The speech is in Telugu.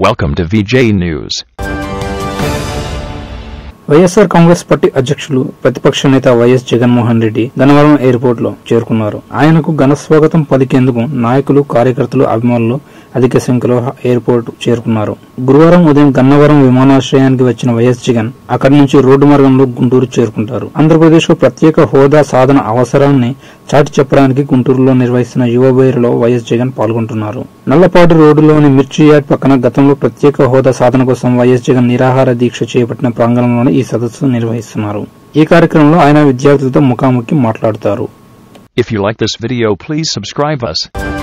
Welcome to VJ News. YSR Congress party అధ్యక్షులు ప్రతిపక్ష నేత వైఎస్ జగన్మోహన్ రెడ్డి గన్నవరం ఎయిర్పోర్ట్ లో చేరుకున్నారు ఆయనకు ఘన స్వాగతం పలికేందుకు నాయకులు కార్యకర్తలు అభిమానులు అధిక సంఖ్యలో ఎయిర్పోర్ట్ చేరుకున్నారు గురువారం ఉదయం గన్నవరం విమానాశ్రయానికి వచ్చిన వైఎస్ జగన్ అక్కడి నుంచి రోడ్డు మార్గంలో గుంటూరు చేరుకుంటారు ఆంధ్రప్రదేశ్ లో ప్రత్యేక హోదా సాధన అవసరాన్ని చాటి చెప్పడానికి గుంటూరులో నిర్వహిస్తున్న యువ బైరులో వైఎస్ జగన్ పాల్గొంటున్నారు నల్లపాటి రోడ్డులోని మిర్చి యార్డ్ పక్కన గతంలో ప్రత్యేక హోదా సాధన కోసం వైఎస్ జగన్ నిరాహార దీక్ష చేపట్టిన ప్రాంగణంలోనే ఈ సదస్సు నిర్వహిస్తున్నారు ఈ కార్యక్రమంలో ఆయన విద్యార్థులతో ముఖాముఖి మాట్లాడతారు If you like this video, please subscribe us.